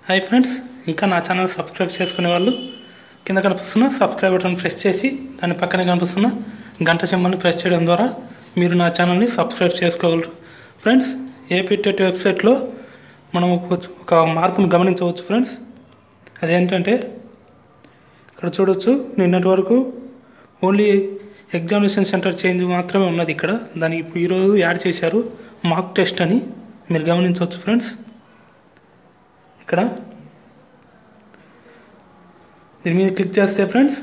hi friends ఇంకా నా channel subscribe చేసుకునే వాళ్ళు కింద కనిపిస్తున్న సబ్స్క్రైబ్ బటన్ ప్రెస్ చేసి దాని పక్కనే కనిపిస్తున్న గంట చెమ్మని ప్రెస్ చేయడం ద్వారా మీరు నా ఛానల్ని సబ్స్క్రైబ్ చేసుకోగలరు ఫ్రెండ్స్ ఏపీటెట్ వెబ్సైట్లో మనం ఒక ఒక మార్పును గమనించవచ్చు ఫ్రెండ్స్ అదేంటంటే ఇక్కడ చూడొచ్చు నిన్నటి వరకు ఓన్లీ ఎగ్జామినేషన్ సెంటర్ చేంజ్ మాత్రమే ఉన్నది ఇక్కడ దానికి ఇప్పుడు ఈరోజు యాడ్ చేశారు మాక్ టెస్ట్ అని మీరు గమనించవచ్చు ఫ్రెండ్స్ ఇక్కడ దీని మీద క్లిక్ చేస్తే ఫ్రెండ్స్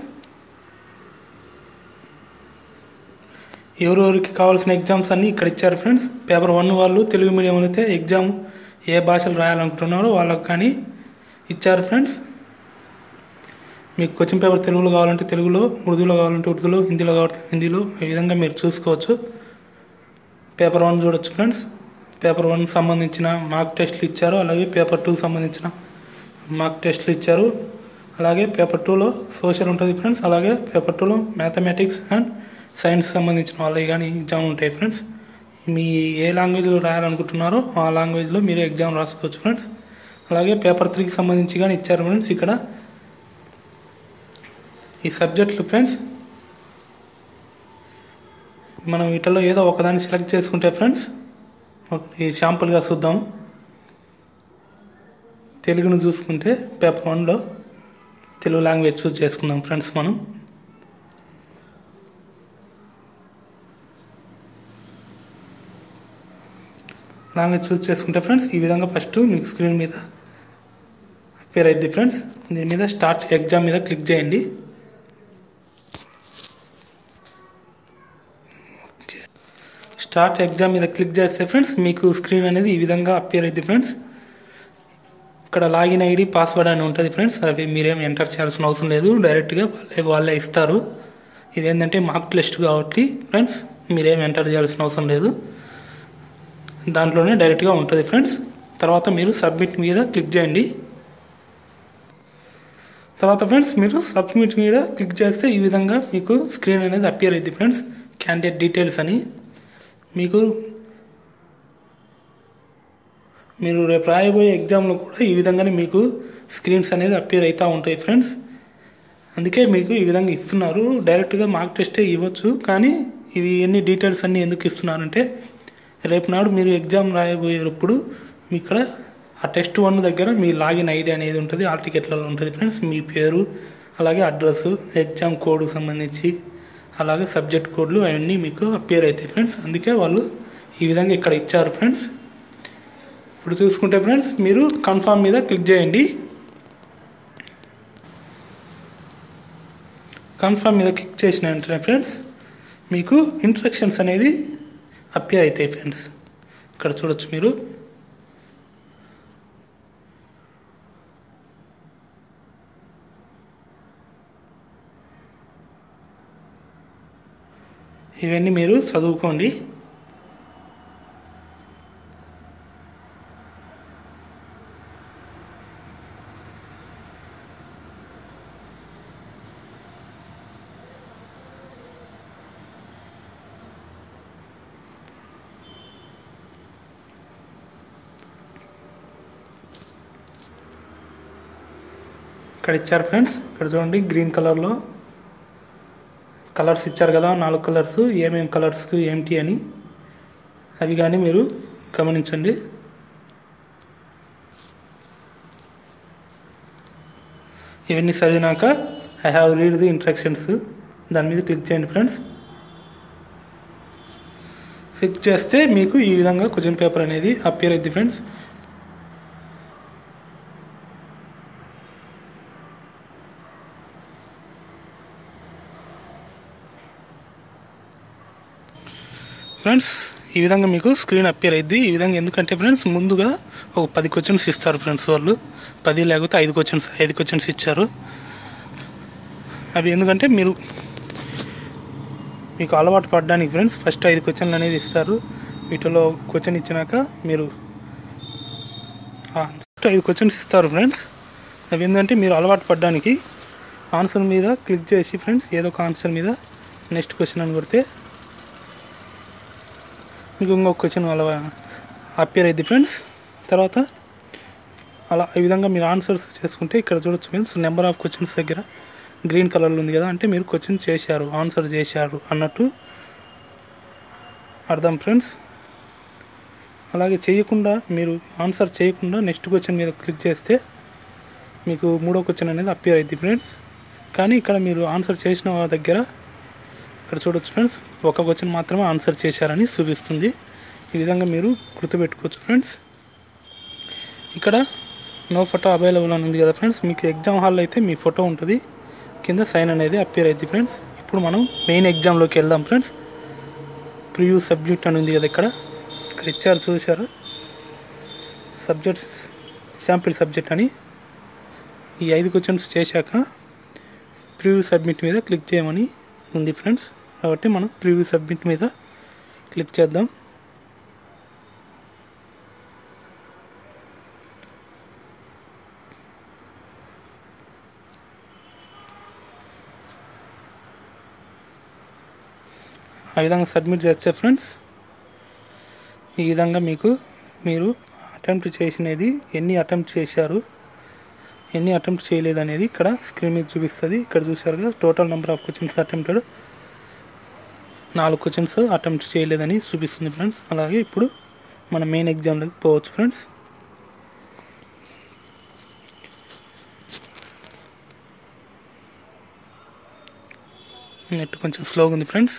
ఎవరెవరికి కావాల్సిన ఎగ్జామ్స్ అన్నీ ఇక్కడ ఇచ్చారు ఫ్రెండ్స్ పేపర్ వన్ వాళ్ళు తెలుగు మీడియం అయితే ఎగ్జామ్ ఏ భాషలు రాయాలనుకుంటున్నారో వాళ్ళకి కానీ ఇచ్చారు ఫ్రెండ్స్ మీకు క్వశ్చన్ పేపర్ తెలుగులో కావాలంటే తెలుగులో ఉర్దూలో కావాలంటే ఉర్దూలో హిందీలో కావాలంటే హిందీలో ఈ విధంగా మీరు చూసుకోవచ్చు పేపర్ వన్ చూడొచ్చు ఫ్రెండ్స్ పేపర్ వన్ సంబంధించిన మార్క్ టెస్ట్లు ఇచ్చారు అలాగే పేపర్ టూకి సంబంధించిన మార్క్ టెస్ట్లు ఇచ్చారు అలాగే పేపర్ టూలో సోషల్ ఉంటుంది ఫ్రెండ్స్ అలాగే పేపర్ టూలో మ్యాథమెటిక్స్ అండ్ సైన్స్ సంబంధించిన వాళ్ళవి కానీ ఎగ్జామ్ ఉంటాయి ఫ్రెండ్స్ మీ ఏ లాంగ్వేజ్లో రాయాలనుకుంటున్నారో ఆ లాంగ్వేజ్లో మీరు ఎగ్జామ్ రాసుకోవచ్చు ఫ్రెండ్స్ అలాగే పేపర్ త్రీకి సంబంధించి కానీ ఇచ్చారు ఫ్రెండ్స్ ఇక్కడ ఈ సబ్జెక్టులు ఫ్రెండ్స్ మనం వీటిలో ఏదో ఒకదాన్ని సెలెక్ట్ చేసుకుంటే ఫ్రెండ్స్ ఈ షాంపుల్గా చూద్దాం తెలుగును చూసుకుంటే పేపర్ వన్లో తెలుగు లాంగ్వేజ్ చూస్ చేసుకుందాం ఫ్రెండ్స్ మనం లాంగ్వేజ్ చూస్ చేసుకుంటే ఫ్రెండ్స్ ఈ విధంగా ఫస్ట్ మీకు స్క్రీన్ మీద అపేర్ అయింది ఫ్రెండ్స్ దీని మీద స్టార్ట్ ఎగ్జామ్ మీద క్లిక్ చేయండి స్టార్ట్ ఎగ్జామ్ మీద క్లిక్ చేస్తే ఫ్రెండ్స్ మీకు స్క్రీన్ అనేది ఈ విధంగా అపేర్ అయింది ఫ్రెండ్స్ ఇక్కడ లాగిన్ ఐడి పాస్వర్డ్ అని ఉంటుంది ఫ్రెండ్స్ అవి మీరేం ఎంటర్ చేయాల్సిన అవసరం లేదు డైరెక్ట్గా వాళ్ళే వాళ్ళే ఇస్తారు ఇదేంటంటే మార్క్ లిస్ట్ కాబట్టి ఫ్రెండ్స్ మీరేం ఎంటర్ చేయాల్సిన అవసరం లేదు దాంట్లోనే డైరెక్ట్గా ఉంటుంది ఫ్రెండ్స్ తర్వాత మీరు సబ్మిట్ మీద క్లిక్ చేయండి తర్వాత ఫ్రెండ్స్ మీరు సబ్మిట్ మీద క్లిక్ చేస్తే ఈ విధంగా మీకు స్క్రీన్ అనేది అపియర్ అయింది ఫ్రెండ్స్ క్యాండిడేట్ డీటెయిల్స్ అని మీకు మీరు రేపు రాయబోయే ఎగ్జామ్లో కూడా ఈ విధంగానే మీకు స్క్రీన్స్ అనేది అపియర్ అవుతూ ఉంటాయి ఫ్రెండ్స్ అందుకే మీకు ఈ విధంగా ఇస్తున్నారు డైరెక్ట్గా మార్క్ టెస్టే ఇవ్వచ్చు కానీ ఇవి ఎన్ని డీటెయిల్స్ అన్నీ ఎందుకు ఇస్తున్నారంటే రేపు నాడు మీరు ఎగ్జామ్ రాయబోయేటప్పుడు మీ ఇక్కడ ఆ టెస్ట్ వన్ దగ్గర మీ లాగిన్ ఐడి అనేది ఉంటుంది ఆ టికెట్లలో ఉంటుంది ఫ్రెండ్స్ మీ పేరు అలాగే అడ్రస్ ఎగ్జామ్ కోడ్కి సంబంధించి అలాగే సబ్జెక్ట్ కోడ్లు అవన్నీ మీకు అపేర్ అవుతాయి ఫ్రెండ్స్ అందుకే వాళ్ళు ఈ విధంగా ఇక్కడ ఇచ్చారు ఫ్రెండ్స్ ఇప్పుడు చూసుకుంటే ఫ్రెండ్స్ మీరు కన్ఫామ్ మీద క్లిక్ చేయండి కన్ఫామ్ మీద క్లిక్ చేసిన వెంటనే ఫ్రెండ్స్ మీకు ఇన్స్ట్రక్షన్స్ అనేది అప్పేర్ అవుతాయి ఫ్రెండ్స్ ఇక్కడ చూడొచ్చు మీరు ఇవన్నీ మీరు చదువుకోండి ఇక్కడ ఇచ్చారు ఫ్రెండ్స్ ఇక్కడ చూడండి గ్రీన్ కలర్లో కలర్స్ ఇచ్చారు కదా నాలుగు కలర్స్ ఏమేమి కలర్స్కి ఏమిటి అని అవి కానీ మీరు గమనించండి ఇవన్నీ చదివినాక I have read the instructions దాని మీద క్లిక్ చేయండి ఫ్రెండ్స్ క్లిక్ చేస్తే మీకు ఈ విధంగా క్వశ్చన్ పేపర్ అనేది అపియర్ అయింది ఫ్రెండ్స్ ఫ్రెండ్స్ ఈ విధంగా మీకు స్క్రీన్ అప్పేర్ అయింది ఈ విధంగా ఎందుకంటే ఫ్రెండ్స్ ముందుగా ఒక పది క్వశ్చన్స్ ఇస్తారు ఫ్రెండ్స్ వాళ్ళు పది లేకపోతే ఐదు క్వశ్చన్స్ ఐదు క్వశ్చన్స్ ఇచ్చారు అవి ఎందుకంటే మీరు మీకు అలవాటు పడడానికి ఫ్రెండ్స్ ఫస్ట్ ఐదు క్వశ్చన్లు అనేది ఇస్తారు వీటిలో క్వశ్చన్ ఇచ్చినాక మీరు ఫస్ట్ ఐదు క్వశ్చన్స్ ఇస్తారు ఫ్రెండ్స్ అవి ఏంటంటే మీరు అలవాటు పడడానికి ఆన్సర్ మీద క్లిక్ చేసి ఫ్రెండ్స్ ఏదో ఒక ఆన్సర్ మీద నెక్స్ట్ క్వశ్చన్ అని కొడితే మీకు ఇంకొక క్వశ్చన్ అలా అప్పేర్ అయింది ఫ్రెండ్స్ తర్వాత అలా ఈ విధంగా మీరు ఆన్సర్స్ చేసుకుంటే ఇక్కడ చూడొచ్చు ఫ్రెండ్స్ నెంబర్ ఆఫ్ క్వశ్చన్స్ దగ్గర గ్రీన్ కలర్లో ఉంది కదా అంటే మీరు క్వశ్చన్ చేశారు ఆన్సర్ చేశారు అన్నట్టు అర్థం ఫ్రెండ్స్ అలాగే చేయకుండా మీరు ఆన్సర్ చేయకుండా నెక్స్ట్ క్వశ్చన్ మీద క్లిక్ చేస్తే మీకు మూడో క్వశ్చన్ అనేది అపియర్ అయింది ఫ్రెండ్స్ కానీ ఇక్కడ మీరు ఆన్సర్ చేసిన వాళ్ళ దగ్గర ఇక్కడ చూడొచ్చు ఫ్రెండ్స్ ఒక క్వశ్చన్ మాత్రమే ఆన్సర్ చేశారని చూపిస్తుంది ఈ విధంగా మీరు గుర్తుపెట్టుకోవచ్చు ఫ్రెండ్స్ ఇక్కడ నో ఫోటో అవైలబుల్ అని ఉంది కదా ఫ్రెండ్స్ మీకు ఎగ్జామ్ హాల్లో అయితే మీ ఫోటో ఉంటుంది కింద సైన్ అనేది అపియర్ అయింది ఫ్రెండ్స్ ఇప్పుడు మనం మెయిన్ ఎగ్జామ్లోకి వెళ్దాం ఫ్రెండ్స్ ప్రివ్యూ సబ్జెక్ట్ అని ఉంది కదా ఇక్కడ ఇక్కడ ఇచ్చారు చూశారు సబ్జెక్ట్ శాంపిల్ సబ్జెక్ట్ అని ఈ ఐదు క్వశ్చన్స్ చేశాక ప్రివ్యూ సబ్మిట్ మీద క్లిక్ చేయమని ఉంది ఫ్రెండ్స్ కాబట్టి మనం ప్రివ్యూ సబ్మిట్ మీద క్లిక్ చేద్దాం ఆ విధంగా సబ్మిట్ చేస్తే ఫ్రెండ్స్ ఈ విధంగా మీకు మీరు అటెంప్ట్ చేసినది ఎన్ని అటెంప్ట్ చేశారు ఎన్ని అటెంప్ట్ చేయలేదు అనేది ఇక్కడ స్క్రీన్ మీద చూపిస్తుంది ఇక్కడ చూసారు కదా total number of questions attempted నాలుగు క్వశ్చన్స్ అటెంప్ట్ చేయలేదని చూపిస్తుంది ఫ్రెండ్స్ అలాగే ఇప్పుడు మన మెయిన్ ఎగ్జామ్లోకి పోవచ్చు ఫ్రెండ్స్ నెట్ కొంచెం స్లోగా ఉంది ఫ్రెండ్స్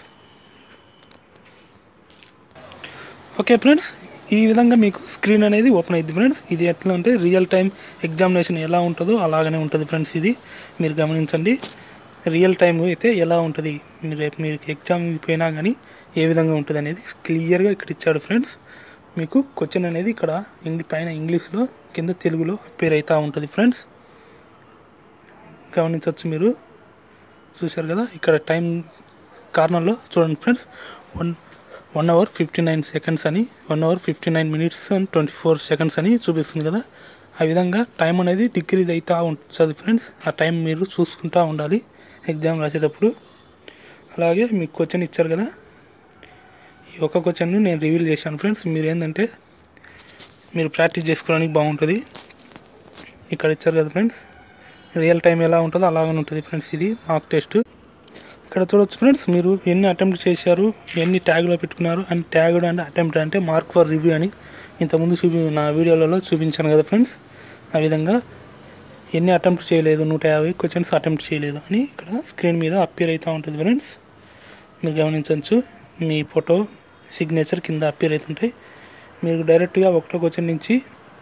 ఓకే ఫ్రెండ్స్ ఈ విధంగా మీకు స్క్రీన్ అనేది ఓపెన్ అయింది ఫ్రెండ్స్ ఇది ఎట్లా అంటే రియల్ టైం ఎగ్జామినేషన్ ఎలా ఉంటుందో అలాగనే ఉంటుంది ఫ్రెండ్స్ ఇది మీరు గమనించండి రియల్ టైం అయితే ఎలా ఉంటుంది మీరు రేపు మీరు ఎగ్జామ్ పోయినా కానీ ఏ విధంగా ఉంటుంది అనేది క్లియర్గా ఇక్కడ ఇచ్చాడు ఫ్రెండ్స్ మీకు క్వశ్చన్ అనేది ఇక్కడ ఇంగ్లీ పైన ఇంగ్లీష్లో కింద తెలుగులో అపేర్ అవుతూ ఉంటుంది ఫ్రెండ్స్ గమనించవచ్చు మీరు చూశారు కదా ఇక్కడ టైం కార్నర్లో చూడండి friends one one hour fifty nine seconds అని one hour fifty nine minutes and twenty four seconds అని చూపిస్తుంది కదా ఆ విధంగా టైం అనేది డిక్రీజ్ అవుతూ ఉంటుంది ఫ్రెండ్స్ ఆ టైం మీరు చూసుకుంటూ ఉండాలి ఎగ్జామ్ రాసేటప్పుడు అలాగే మీకు క్వశ్చన్ ఇచ్చారు కదా ఈ ఒక్క క్వశ్చన్ను నేను రివీల్ చేశాను ఫ్రెండ్స్ మీరు ఏంటంటే మీరు ప్రాక్టీస్ చేసుకోవడానికి బాగుంటుంది ఇక్కడ ఇచ్చారు కదా ఫ్రెండ్స్ రియల్ టైం ఎలా ఉంటుందో అలాగనే ఉంటుంది ఫ్రెండ్స్ ఇది మార్క్ టెస్ట్ ఇక్కడ చూడొచ్చు ఫ్రెండ్స్ మీరు ఎన్ని అటెంప్ట్ చేశారు ఎన్ని ట్యాగ్లో పెట్టుకున్నారు అండ్ ట్యాగ్డ్ అండ్ అటెంప్ట్ అంటే మార్క్ ఫర్ రివ్యూ అని ఇంతకుముందు చూపి నా వీడియోలలో చూపించాను కదా ఫ్రెండ్స్ ఆ విధంగా ఎన్ని అటెంప్ట్ చేయలేదు నూట యాభై క్వశ్చన్స్ అటెంప్ట్ చేయలేదు అని ఇక్కడ స్క్రీన్ మీద అప్పీర్ అవుతూ ఉంటుంది ఫ్రెండ్స్ మీరు గమనించవచ్చు మీ ఫోటో సిగ్నేచర్ కింద అప్పీర్ అవుతుంటాయి మీరు డైరెక్ట్గా ఒకటో క్వశ్చన్ నుంచి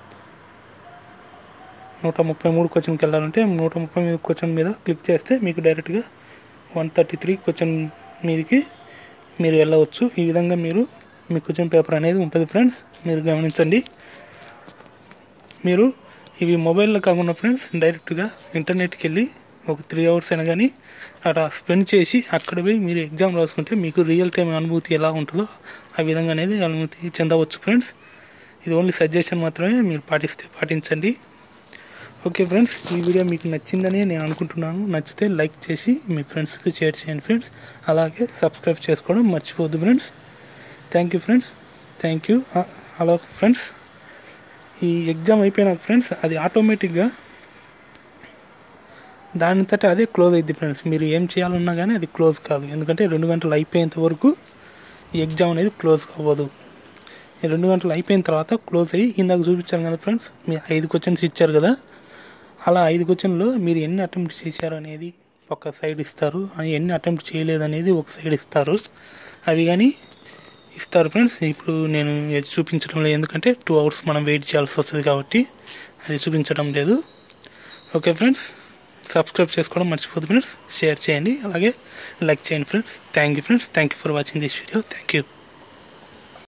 నూట ముప్పై మూడు క్వశ్చన్కి వెళ్ళాలంటే నూట ముప్పై మూడు క్వశ్చన్ మీద క్లిక్ చేస్తే మీకు డైరెక్ట్గా వన్ థర్టీ త్రీ క్వశ్చన్ మీదకి మీరు వెళ్ళవచ్చు ఈ విధంగా మీరు మీ క్వశ్చన్ పేపర్ అనేది ఉంటుంది ఫ్రెండ్స్ మీరు గమనించండి మీరు ఇవి మొబైల్లో కాకుండా ఫ్రెండ్స్ డైరెక్ట్గా ఇంటర్నెట్కి వెళ్ళి ఒక త్రీ అవర్స్ అయినా కానీ అక్కడ స్పెండ్ చేసి అక్కడ పోయి మీరు ఎగ్జామ్ రాసుకుంటే మీకు రియల్ టైం అనుభూతి ఎలా ఉంటుందో ఆ విధంగా అనేది అనుభూతి చెందవచ్చు ఫ్రెండ్స్ ఇది ఓన్లీ సజెషన్ మాత్రమే మీరు పాటిస్తే పాటించండి ఓకే ఫ్రెండ్స్ ఈ వీడియో మీకు నచ్చిందని నేను అనుకుంటున్నాను నచ్చితే లైక్ చేసి మీ ఫ్రెండ్స్కి షేర్ చేయండి ఫ్రెండ్స్ అలాగే సబ్స్క్రైబ్ చేసుకోవడం మర్చిపోద్దు friends thank you friends thank you hello friends ఈ ఎగ్జామ్ అయిపోయినాక ఫ్రెండ్స్ అది ఆటోమేటిక్గా దానితోటి అదే క్లోజ్ అయింది ఫ్రెండ్స్ మీరు ఏం చేయాలన్నా కానీ అది క్లోజ్ కాదు ఎందుకంటే రెండు గంటలు అయిపోయేంత వరకు ఈ ఎగ్జామ్ అనేది క్లోజ్ అవ్వదు ఈ రెండు గంటలు అయిపోయిన తర్వాత క్లోజ్ అయ్యి ఇందాక చూపించాను కదా ఫ్రెండ్స్ మీ ఐదు క్వశ్చన్స్ ఇచ్చారు కదా అలా ఐదు క్వశ్చన్లో మీరు ఎన్ని అటెంప్ట్ చేశారు అనేది ఒక సైడ్ ఇస్తారు అని ఎన్ని అటెంప్ట్ చేయలేదు అనేది ఒక సైడ్ ఇస్తారు అవి కానీ ఇస్తారు ఫ్రెండ్స్ ఇప్పుడు నేను ఇది చూపించడం లేదు ఎందుకంటే టూ అవర్స్ మనం వెయిట్ చేయాల్సి వస్తుంది కాబట్టి అది చూపించడం లేదు ఓకే ఫ్రెండ్స్ సబ్స్క్రైబ్ చేసుకోవడం మర్చిపోదు ఫ్రెండ్స్ షేర్ చేయండి అలాగే లైక్ చేయండి friends thank you friends thank you for watching this video thank you